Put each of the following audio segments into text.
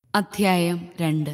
അധ്യായം രണ്ട്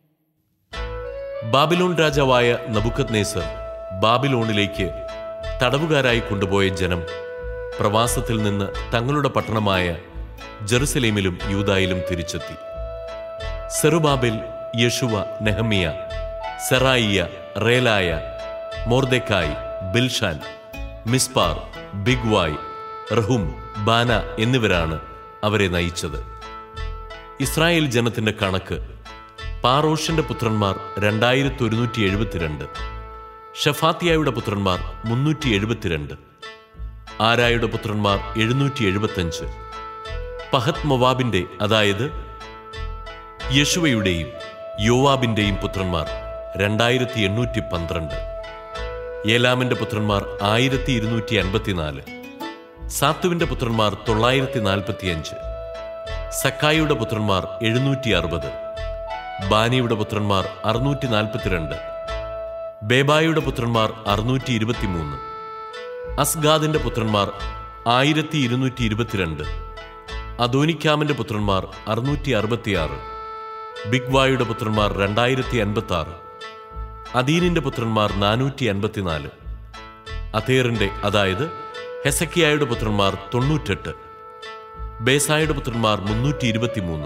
ബാബിലോൺ രാജാവായ നബുക്കത് നേസർ ബാബിലോണിലേക്ക് തടവുകാരായി കൊണ്ടുപോയ ജനം പ്രവാസത്തിൽ നിന്ന് തങ്ങളുടെ പട്ടണമായ ജെറുസലേമിലും യൂതായിലും തിരിച്ചെത്തി സെറുബാബിൽ യഷുവ നെഹമിയ സെറായിയ റേലായ മോർദെക്കായ് ബിൽഷാൻ മിസ്പാർ ബിഗ്വായ് റഹും ബാന എന്നിവരാണ് അവരെ നയിച്ചത് ഇസ്രായേൽ ജനത്തിന്റെ കണക്ക് പാറോഷിന്റെ പുത്രന്മാർ രണ്ടായിരത്തി ഒരുന്നൂറ്റി എഴുപത്തിരണ്ട് ഷഫാത്തിയായുടെ പുത്രന്മാർ മുന്നൂറ്റി എഴുപത്തിരണ്ട് ആരായുടെ പുത്രന്മാർ എഴുന്നൂറ്റി എഴുപത്തഞ്ച് പഹത് മൊവാബിന്റെ അതായത് യശുവയുടെയും യോവാബിന്റെയും പുത്രന്മാർ രണ്ടായിരത്തി എണ്ണൂറ്റി പന്ത്രണ്ട് ഏലാമിന്റെ പുത്രന്മാർ ആയിരത്തി ഇരുന്നൂറ്റി അൻപത്തിനാല് സാത്തുവിന്റെ പുത്രന്മാർ തൊള്ളായിരത്തി നാൽപ്പത്തിയഞ്ച് സക്കായിയുടെ പുത്രന്മാർ എഴുന്നൂറ്റി അറുപത് ബാനിയുടെ പുത്രന്മാർ അറുന്നൂറ്റി നാൽപ്പത്തിരണ്ട് ബേബായുടെ പുത്രന്മാർ അറുന്നൂറ്റി ഇരുപത്തിമൂന്ന് അസ്ഗാദിന്റെ പുത്രന്മാർ ആയിരത്തി ഇരുന്നൂറ്റി ഇരുപത്തിരണ്ട് അദോനിക്കാമിന്റെ പുത്രന്മാർ അറുന്നൂറ്റി അറുപത്തിയാറ് ബിഗ്വായുടെ പുത്രന്മാർ രണ്ടായിരത്തി അൻപത്തി ആറ് അദീനിന്റെ പുത്രന്മാർ നാനൂറ്റി അൻപത്തിനാല് അഥേറിന്റെ അതായത് ഹെസക്കിയായുടെ പുത്രന്മാർ തൊണ്ണൂറ്റെട്ട് ബേസായുടെ പുത്രന്മാർ മുന്നൂറ്റി ഇരുപത്തിമൂന്ന്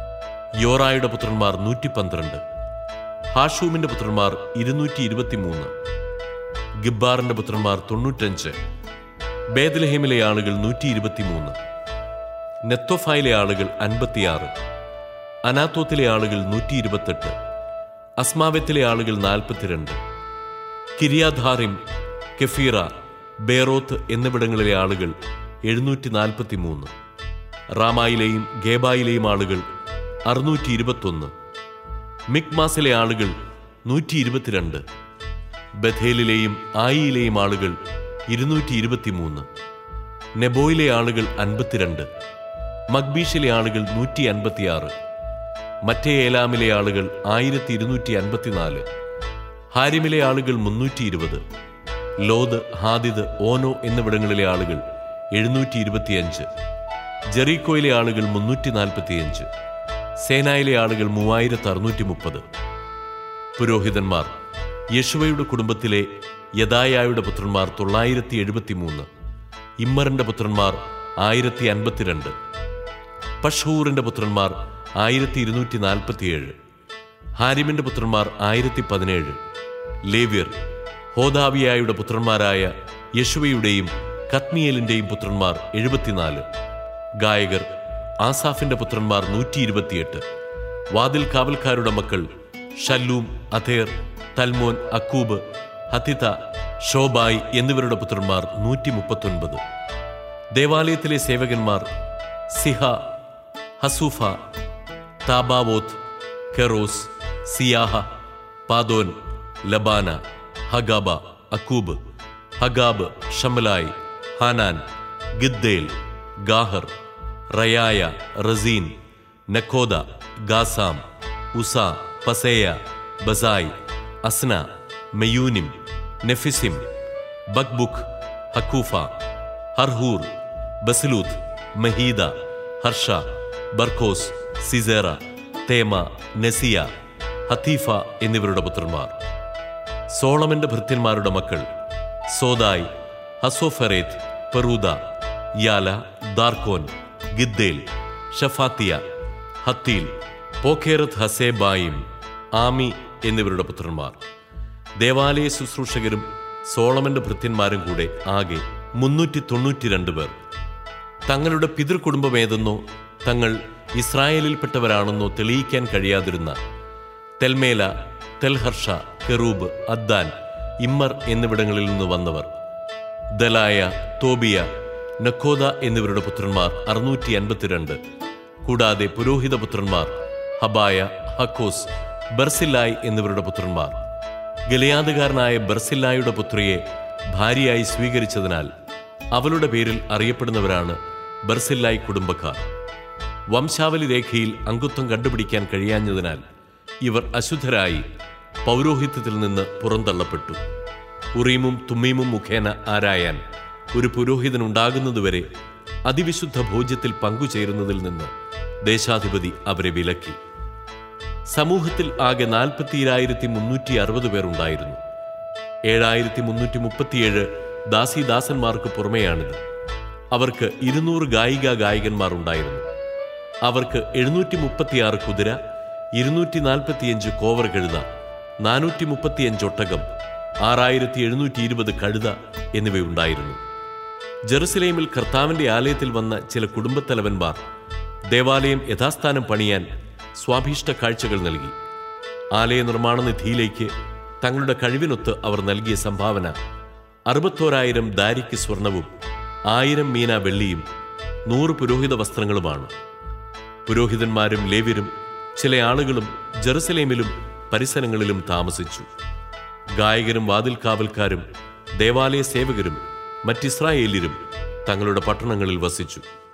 യോറായുടെ പുത്രന്മാർ നൂറ്റി പന്ത്രണ്ട് ഹാഷൂമിന്റെ പുത്രന്മാർ ഇരുന്നൂറ്റി ഇരുപത്തിമൂന്ന് ഗിബ്ബാറിന്റെ പുത്രന്മാർ തൊണ്ണൂറ്റഞ്ച് ബേദലഹേമിലെ ആളുകൾ നൂറ്റി ഇരുപത്തിമൂന്ന് നെത്തോഫായിലെ ആളുകൾ അൻപത്തിയാറ് അനാത്തോത്തിലെ ആളുകൾ നൂറ്റി ഇരുപത്തെട്ട് അസ്മാവത്തിലെ ആളുകൾ നാൽപ്പത്തിരണ്ട് കിരിയാധാറിം കെഫീറ ബേറോത്ത് എന്നിവിടങ്ങളിലെ ആളുകൾ എഴുന്നൂറ്റി നാൽപ്പത്തിമൂന്ന് റാമായിലെയും ഗേബായിലെയും ആളുകൾ അറുന്നൂറ്റി ഇരുപത്തൊന്ന് മിക്മാസിലെ ആളുകൾ നൂറ്റി ഇരുപത്തിരണ്ട് ബഥേലിലെയും ആയിയിലെയും ആളുകൾ ഇരുന്നൂറ്റി ഇരുപത്തിമൂന്ന് നെബോയിലെ ആളുകൾ അൻപത്തിരണ്ട് മഗ്ബീഷിലെ ആളുകൾ നൂറ്റി അൻപത്തിയാറ് മറ്റേ ഏലാമിലെ ആളുകൾ ആയിരത്തി ഇരുന്നൂറ്റി അൻപത്തിനാല് ഹാരിമിലെ ആളുകൾ മുന്നൂറ്റി ഇരുപത് ലോദ് ഹാദിദ് ഓനോ എന്നിവിടങ്ങളിലെ ആളുകൾ എഴുന്നൂറ്റി ഇരുപത്തിയഞ്ച് ജെറീക്കോയിലെ ആളുകൾ മുന്നൂറ്റി നാൽപ്പത്തിയഞ്ച് സേനായിലെ ആളുകൾ മൂവായിരത്തി അറുന്നൂറ്റി മുപ്പത് പുരോഹിതന്മാർ യശുവയുടെ കുടുംബത്തിലെ യദായായുടെ പുത്രന്മാർ തൊള്ളായിരത്തി എഴുപത്തിമൂന്ന് ഇമ്മറിന്റെ പുത്രന്മാർ ആയിരത്തി അൻപത്തിരണ്ട് പഷൂറിന്റെ പുത്രന്മാർ ആയിരത്തി ഇരുന്നൂറ്റി നാൽപ്പത്തിയേഴ് ഹാരിമിന്റെ പുത്രന്മാർ ആയിരത്തി പതിനേഴ് ലേവ്യർ ഹോദാവിയായുടെ പുത്രന്മാരായ യശുവയുടെയും കത്മിയേലിന്റെയും പുത്രന്മാർ എഴുപത്തിനാല് ഗായകർ ആസാഫിന്റെ പുത്രന്മാർ നൂറ്റി ഇരുപത്തിയെട്ട് വാതിൽ കാവൽക്കാരുടെ മക്കൾ ഷല്ലൂം അഥേർ തൽമോൻ അക്കൂബ് ഹത്തിത ഷോബായ് എന്നിവരുടെ പുത്രന്മാർ നൂറ്റി മുപ്പത്തൊൻപത് ദേവാലയത്തിലെ സേവകന്മാർ Ziha Hasupha Tabbaoth Keros Siaha Padon Lebanah Hagabah Akkub Hagab Shamlai Hanan Giddel Gahar Reaiah Rezin Nekoda Gazzam Uzza Paseah Besai Asnah Meunim Nephusim Bakbuk Hakupha Harhur Bazluth Mehida Harsha Barkos Sisera Temah Neziah Hatipha എന്നിവരുടെ പുത്രന്മാർ സോളമന്റെ ഭൃത്യന്മാരുടെ മക്കൾ സോദായ് ഹസോഫറേത്ത് പെറൂദ യാല ദാർക്കോൻ ഗിദ്ദേൽ ഷഫാത്തിയ ഹത്തീൽ പോഖേറത്ത് ഹസേബായിം ആമി എന്നിവരുടെ പുത്രന്മാർ ദേവാലയ ശുശ്രൂഷകരും സോളമന്റെ ഭൃത്യന്മാരും കൂടെ ആകെ മുന്നൂറ്റി തൊണ്ണൂറ്റിരണ്ട് പേർ തങ്ങളുടെ പിതൃകുടുംബമേതെന്നോ തങ്ങൾ ഇസ്രായേലിൽപ്പെട്ടവരാണെന്നോ തെളിയിക്കാൻ കഴിയാതിരുന്ന തെൽമേല തെൽഹർഷ കെറൂബ് അദ്ദാൻ ഇമ്മർ എന്നിവിടങ്ങളിൽ നിന്ന് വന്നവർ ദലായ തോബിയ നഖോദ എന്നിവരുടെ പുത്രന്മാർ അറുന്നൂറ്റി അൻപത്തിരണ്ട് കൂടാതെ പുരോഹിത പുത്രന്മാർ ഹബായ ഹക്കോസ് ബർസില്ലായ് എന്നിവരുടെ പുത്രന്മാർ ഗലിയാദുകാരനായ ബർസില്ലായുടെ പുത്രിയെ ഭാര്യയായി സ്വീകരിച്ചതിനാൽ അവളുടെ പേരിൽ അറിയപ്പെടുന്നവരാണ് ബർസില്ലായ് കുടുംബക്കാർ വംശാവലി രേഖയിൽ അംഗത്വം കണ്ടുപിടിക്കാൻ കഴിയാഞ്ഞതിനാൽ ഇവർ അശുദ്ധരായി പൗരോഹിത്യത്തിൽ നിന്ന് പുറന്തള്ളപ്പെട്ടു ഉറീമും തുമ്മീമും മുഖേന ആരായാൻ ഒരു പുരോഹിതനുണ്ടാകുന്നതുവരെ അതിവിശുദ്ധ ഭോജ്യത്തിൽ പങ്കുചേരുന്നതിൽ നിന്ന് ദേശാധിപതി അവരെ വിലക്കി സമൂഹത്തിൽ ആകെ നാൽപ്പത്തിയിരായിരത്തി മുന്നൂറ്റി അറുപത് പേർ ഉണ്ടായിരുന്നു ഏഴായിരത്തി മുന്നൂറ്റി മുപ്പത്തിയേഴ് ദാസിദാസന്മാർക്ക് പുറമെയാണിത് അവർക്ക് ഇരുന്നൂറ് ഗായിക ഗായകന്മാർ ഉണ്ടായിരുന്നു അവർക്ക് എഴുന്നൂറ്റി മുപ്പത്തിയാറ് കുതിര ഇരുന്നൂറ്റി നാൽപ്പത്തിയഞ്ച് കോവർ കഴുത നാനൂറ്റി മുപ്പത്തിയഞ്ച് ഒട്ടകം ആറായിരത്തി എഴുന്നൂറ്റി ഇരുപത് കഴുത എന്നിവയുണ്ടായിരുന്നു ജെറുസലേമിൽ കർത്താവിന്റെ ആലയത്തിൽ വന്ന ചില കുടുംബത്തലവന്മാർ ദേവാലയം യഥാസ്ഥാനം പണിയാൻ സ്വാഭീഷ്ട കാഴ്ചകൾ നൽകി ആലയ നിർമ്മാണ നിധിയിലേക്ക് തങ്ങളുടെ കഴിവിനൊത്ത് അവർ നൽകിയ സംഭാവന അറുപത്തോരായിരം ദാരിക്ക് സ്വർണവും ആയിരം മീന വെള്ളിയും നൂറ് പുരോഹിത വസ്ത്രങ്ങളുമാണ് പുരോഹിതന്മാരും ലേവ്യരും ചില ആളുകളും ജെറുസലേമിലും പരിസരങ്ങളിലും താമസിച്ചു ഗായകരും വാതിൽ കാവൽക്കാരും ദേവാലയ സേവകരും മറ്റിസ്രായേല്യരും തങ്ങളുടെ പട്ടണങ്ങളിൽ വസിച്ചു